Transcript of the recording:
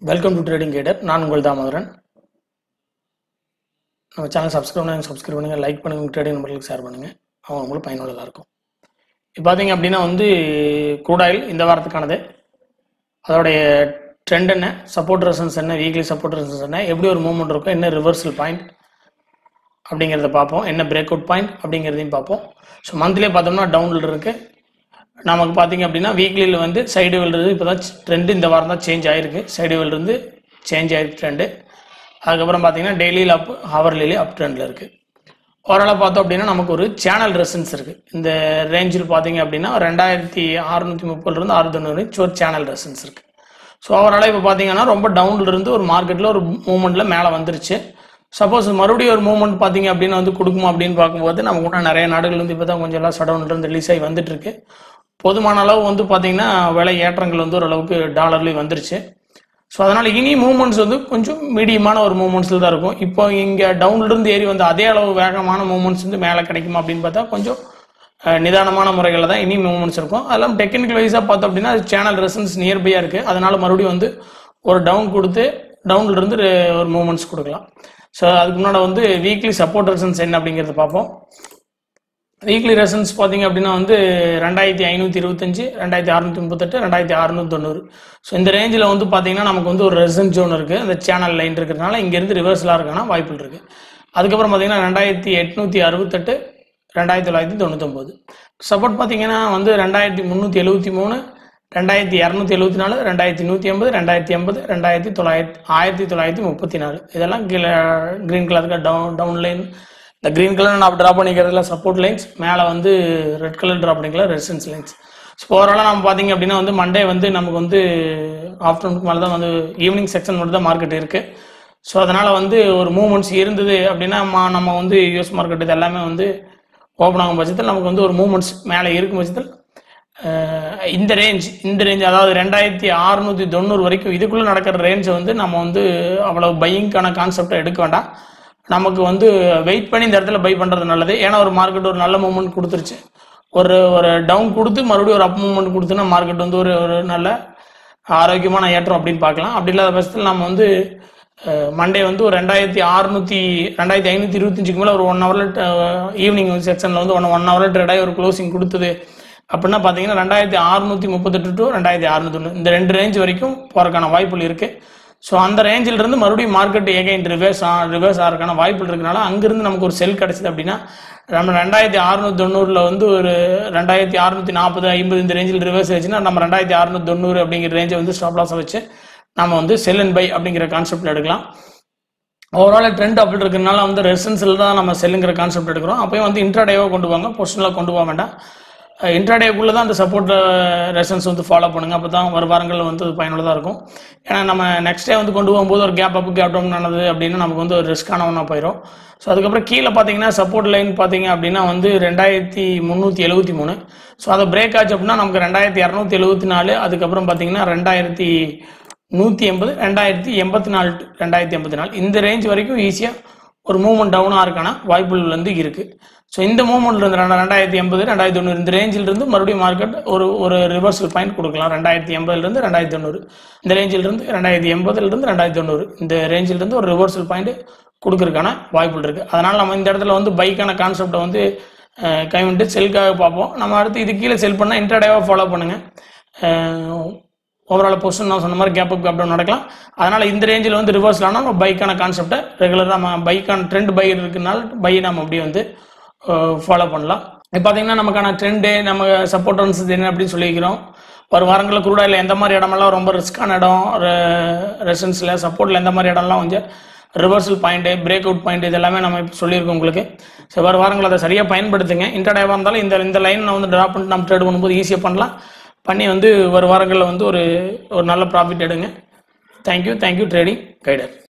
welcome to trading கைடர் நான் உங்கள் தாமோதரன் நம்ம சேனல் சப்ஸ்கிரைப் பண்ணி சப்ஸ்கிரைப் பண்ணுங்கள் லைக் பண்ணுங்கள் ட்ரேடிங் நம்பர்களுக்கு ஷேர் பண்ணுங்கள் அவங்க உங்களுக்கு பயனுள்ளதாக இருக்கும் இப்போ பார்த்தீங்க அப்படின்னா வந்து crude oil இந்த வாரத்துக்கானது அதோடைய ட்ரெண்ட் என்ன சப்போர்ட் ரெசன்ஸ் என்ன வீக்லி சப்போர்ட் ரெசன்ஸ் என்ன எப்படி ஒரு மூவ்மெண்ட் இருக்கும் என்ன ரிவர்சல் பாயிண்ட் அப்படிங்கிறத பார்ப்போம் என்ன பிரேக் அவுட் பாயிண்ட் அப்படிங்கிறதையும் பார்ப்போம் ஸோ மந்த்லியே பார்த்தோம்னா டவுனில் இருக்குது நமக்கு பார்த்தீங்க அப்படின்னா வீக்லியில் வந்து சைடு இருந்து இப்போ தான் ட்ரெண்டு இந்த வாரம் தான் சேஞ்ச் ஆகிருக்கு சைடு இருந்து சேஞ்ச் ஆகிருக்கு ட்ரெண்டு அதுக்கப்புறம் பார்த்தீங்கன்னா டெய்லியில் அப் ஹவர்லிலே அப் ட்ரெண்டில் இருக்குது ஓரளவு பார்த்தோம் அப்படின்னா நமக்கு ஒரு சேனல் ரெசன்ஸ் இருக்குது இந்த ரேஞ்சில் பார்த்தீங்க அப்படின்னா ரெண்டாயிரத்தி அறுநூற்றி முப்பதுலேருந்து ஆறு தொண்ணூறு வரைக்கும் ஒரு சேனல் ரெசன்ஸ் இருக்குது ஸோ ஓவராலாக இப்போ பார்த்தீங்கன்னா ரொம்ப டவுன்ல இருந்து ஒரு மார்க்கெட்டில் ஒரு மூமெண்ட்டில் மேலே வந்துருச்சு சப்போஸ் மறுபடியும் ஒரு மூவ்மெண்ட் பார்த்தீங்க அப்படின்னு வந்து கொடுக்குமா அப்படின்னு பார்க்கும்போது நமக்கு கூட நிறைய நாடுகள் வந்து இப்போ தான் கொஞ்சம் எல்லாம் சடவுன்ல இருந்து ரிலீஸ் ஆகி வந்துட்டு இருக்கு போதுமான அளவு வந்து பார்த்தீங்கன்னா விலை ஏற்றங்கள் வந்து ஓரளவுக்கு டாலர்லேயும் வந்துருச்சு ஸோ அதனால் இனி மூவ்மெண்ட்ஸ் வந்து கொஞ்சம் மீடியமான ஒரு மூவ்மெண்ட்ஸில் தான் இருக்கும் இப்போ இங்கே டவுன்லேருந்து ஏறி வந்து அதே அளவு வேகமான மூவ்மெண்ட்ஸ் வந்து மேலே கிடைக்குமா அப்படின்னு பார்த்தா கொஞ்சம் அஹ், நிதானமான முறைகளில் தான் இனி மூவ்மெண்ட்ஸ் இருக்கும் அதெல்லாம் டெக்னிக்கல் வைஸாக பார்த்தோம் அப்படின்னா அது சேனல் ரெசன்ஸ் நியர்பையாக இருக்குது அதனால் மறுபடியும் வந்து ஒரு டவுன் கொடுத்து டவுன்ல இருந்து ரெ- ஒரு மூவ்மெண்ட்ஸ் கொடுக்கலாம் ஸோ அதுக்கு முன்னாடி வந்து வீக்லி சப்போர்ட் ரெசன்ஸ் என்ன அப்படிங்கிறத பார்ப்போம் வீக்லி ரெசன்ஸ் பார்த்தீங்க அப்படின்னா வந்து ரெண்டாயிரத்தி ஐநூற்றி இருபத்தஞ்சு ரெண்டாயிரத்தி அறுநூத்தி முப்பத்தெட்டு ரெண்டாயிரத்தி அறுநூத்தி தொண்ணூறு ஸோ இந்த ரேஞ்சில் வந்து பார்த்தீங்கன்னா நமக்கு வந்து ஒரு ரெசன் ஜோன் இருக்குது அந்த சேனல் லைன் இருக்கிறதுனால இங்கேருந்து ரிவர்ஸலாக இருக்கான வாய்ப்புகள் இருக்குது அதுக்கப்புறம் பார்த்தீங்கன்னா ரெண்டாயிரத்தி எட்நூற்றி அறுபத்தெட்டு ரெண்டாயிரத்தி தொள்ளாயிரத்தி தொண்ணூத்தொம்பது சப்போர்ட் பார்த்தீங்கன்னா வந்து ரெண்டாயிரத்தி முந்நூற்றி எழுபத்தி மூணு ரெண்டாயிரத்தி இரநூத்தி எழுபத்தி நாலு ரெண்டாயிரத்தி நூற்றி எண்பது ரெண்டாயிரத்தி எண்பது ரெண்டாயிரத்தி தொள்ளாயிரத்தி ஆயிரத்தி தொள்ளாயிரத்தி முப்பத்தி நாலு இதெல்லாம் கீழே க்ரீன் கலருக்கு டவுன் டவுன் லைன் இந்த க்ரீன் கலர் நான் ட்ரா பண்ணிக்கிறதுல சப்போர்ட் லைன்ஸ் மேலே வந்து ரெட் கலர் ட்ரா பண்ணிக்கல ரெசிடன்ஸ் லைன்ஸ் ஸோ ஓவராலாக நம்ம பார்த்தீங்க அப்படின்னா வந்து மண்டே வந்து நமக்கு வந்து ஆஃப்டர்நூனுக்கு மேலே தான் வந்து ஈவினிங் செக்ஷன் மட்டும் தான் மார்க்கெட் இருக்குது ஸோ அதனால் வந்து ஒரு மூவ்மெண்ட்ஸ் இருந்தது அப்படின்னா மா- நம்ம வந்து யூஎஸ் மார்க்கெட் இது எல்லாமே வந்து ஓப்பன் ஆகும் பட்சத்தில் நமக்கு வந்து ஒரு மூவ்மெண்ட்ஸ் மேலே இருக்கும் பட்சத்தில் அஹ், இந்த ரேஞ்ச் இந்த ரேஞ்ச் அதாவது ரெண்டாயிரத்தி அறுநூற்றி தொண்ணூறு வரைக்கும் இதுக்குள்ளே நடக்கிற ரேஞ்சை வந்து நம்ம வந்து அவ்வளோ பையிங்க்கான கான்செப்டை எடுக்க வேண்டாம் நமக்கு வந்து வெயிட் பண்ணி இந்த இடத்துல பை பண்ணுறது நல்லது ஏன்னா ஒரு மார்க்கெட் ஒரு நல்ல மூவ்மெண்ட் கொடுத்துருச்சு ஒரு ஒரு டவுன் கொடுத்து மறுபடியும் ஒரு அப் மூவ்மெண்ட் கொடுத்துன்னா மார்க்கெட் வந்து ஒரு ஒரு நல்ல ஆரோக்கியமான ஏற்றம் அப்படின்னு பார்க்கலாம் அப்படி இல்லாத பட்சத்தில் நம்ம வந்து மண்டே வந்து ஒரு ரெண்டாயிரத்தி அறுநூத்தி ரெண்டாயிரத்தி ஐநூற்றி இருபத்தஞ்சுக்கு மேலே ஒரு ஒன் ஹவரில் ஈவினிங் செக்ஷனில் வந்து ஒன் ஒன் ஹவரில் ட்ரேடாகி ஒரு க்ளோசிங் கொடுத்தது அப்படின்னா பார்த்தீங்கன்னா ரெண்டாயிரத்தி அறுநூற்றி முப்பத்தெட்டு டு ரெண்டாயிரத்தி அறுநூத்தி இந்த ரெண்டு ரேஞ்ச் வரைக்கும் போகிறதுக்கான வாய்ப்புகள் இருக்குது ஸோ அந்த ரேஞ்சில் இருந்து மறுபடியும் மார்க்கெட் எகைன் ரிவர்ஸ் ஆ ரிவர்ஸ் ஆகிறதுக்கான வாய்ப்புகள் இருக்கனால அங்கிருந்து நமக்கு ஒரு செல் கிடைச்சது அப்படின்னா நம்ம ரெண்டாயிரத்தி அறுநூத்தி தொண்ணூறில் வந்து ஒரு ரெண்டாயிரத்தி அறுநூத்தி நாற்பது ஐம்பது இந்த ரேஞ்சில் ரிவர்ஸ் ஆச்சுன்னா நம்ம ரெண்டாயிரத்தி அறுநூத்தி தொண்ணூறு அப்படிங்கிற ரேஞ்சை வந்து ஸ்டாப் லாஸை வச்சு நம்ம வந்து செல் அண்ட் பை அப்படிங்கிற கான்செப்ட் எடுக்கலாம் ஓவரால் ட்ரெண்ட் அப்படி இருக்கிறனால வந்து ரெசன்ஸில் தான் நம்ம செல்லுங்கிற கான்செப்ட் எடுக்கிறோம் அப்போயும் வந்து இன்ட்ராடேவாக கொண்டு வாங்க பொசிஷனில் கொண்டு போக வேண்டாம் இன்ட்ராடேக்குள்ளே தான் அந்த சப்போர்ட் ரெசன்ஸ் வந்து ஃபாலோ பண்ணுங்கள் அப்போ தான் வரும் வாரங்களில் வந்து அது பயனுள்ளதாக இருக்கும் ஏன்னா நம்ம நெக்ஸ்ட் டே வந்து கொண்டு போகும்போது ஒரு கேப் அப் கேப் டவுன் ஆனது அப்படின்னு நமக்கு வந்து ஒரு ரிஸ்க்கான ஒன்றா போயிடும் ஸோ அதுக்கப்புறம் கீழே பார்த்தீங்கன்னா சப்போர்ட் லைன் பார்த்தீங்க அப்படின்னா வந்து ரெண்டாயிரத்தி முந்நூற்றி எழுபத்தி மூணு ஸோ அதை பிரேக் ஆச்சு அப்படின்னா நமக்கு ரெண்டாயிரத்தி இரநூத்தி எழுபத்தி நாலு அதுக்கப்புறம் பார்த்தீங்கன்னா ரெண்டாயிரத்தி நூற்றி எண்பது ரெண்டாயிரத்தி எண்பத்தி நாலு to ரெண்டாயிரத்தி எண்பத்தி நாலு இந்த ரேஞ்ச் வரைக்கும் ஈஸியாக ஒரு மூவ்மெண்ட் டவுனாக இருக்கான வாய்ப்புகள் வந்து இருக்குது ஸோ இந்த மூவ்மெண்ட்ல இருந்து ரெண்டா- ரெண்டாயிரத்தி எண்பது ரெண்டாயிரத்தி தொண்ணூறு இந்த ரேஞ்சில் இருந்து மறுபடியும் மார்க்கெட் ஒரு ஒரு ரிவர்சல் பாயிண்ட் கொடுக்கலாம் ரெண்டாயிரத்தி எண்பதுலேருந்து ரெண்டாயிரத்தி தொண்ணூறு இந்த ரேஞ்சில் இருந்து ரெண்டாயிரத்தி எண்பதுலேருந்து ரெண்டாயிரத்தி தொண்ணூறு இந்த ரேஞ்சில் இருந்து ஒரு ரிவர்சல் பாயிண்ட் கொடுக்கறதுக்கான வாய்ப்புகள் இருக்குது அதனால் நம்ம இந்த இடத்துல வந்து பைக்கான கான்செப்டை வந்து அஹ், கைவிட்டு செல்காக பார்ப்போம் நம்ம அடுத்து இது கீழே செல் பண்ணால் இன்டர்டேவாக ஃபாலோ பண்ணுங்கள் ஓவரால் பொசிஷன் நான் சொன்ன மாதிரி கேப் அப் கேப் டவுன் நடக்கலாம் அதனால் இந்த ரேஞ்சில் வந்து ரிவர்ஸில் ஆனால் நம்ம பைக்கான கான்செப்டை ரெகுலராக நம்ம பைக்கான ட்ரெண்ட் பை இருக்கனால பை நம்ம அப்படியே வந்து ஃபாலோ பண்ணலாம் இப்போ பார்த்தீங்கன்னா நமக்கான ட்ரெண்டு நம்ம சப்போர்ட்டன்ஸ் என்ன அப்படின்னு சொல்லிக்கிறோம் ஒரு வாரங்களில் குரூடாயில் எந்த மாதிரி இடமெல்லாம் ரொம்ப ரிஸ்க்கான இடம் ரெசன்ஸில் சப்போர்ட்டில் எந்த மாதிரி இடம்லாம் கொஞ்சம் reversal point break out point இது எல்லாமே நம்ம இப்போ சொல்லியிருக்கோம் உங்களுக்கு ஸோ வர வாரங்கள் அதை சரியாக பயன்படுத்துங்க இன்டர்டேவாக இருந்தாலும் இந்த இந்த லைன் வந்து ட்ரா பண்ணிட்டு நம்ம ட்ரேட் பண்ணும்போது ஈஸியாக பண்ணலாம் பண்ணி வந்து வர வாரங்களில் வந்து ஒரு ஒரு நல்ல ப்ராஃபிட் எடுங்க தேங்க்யூ தேங்க்யூ ட்ரேடிங் கைடர்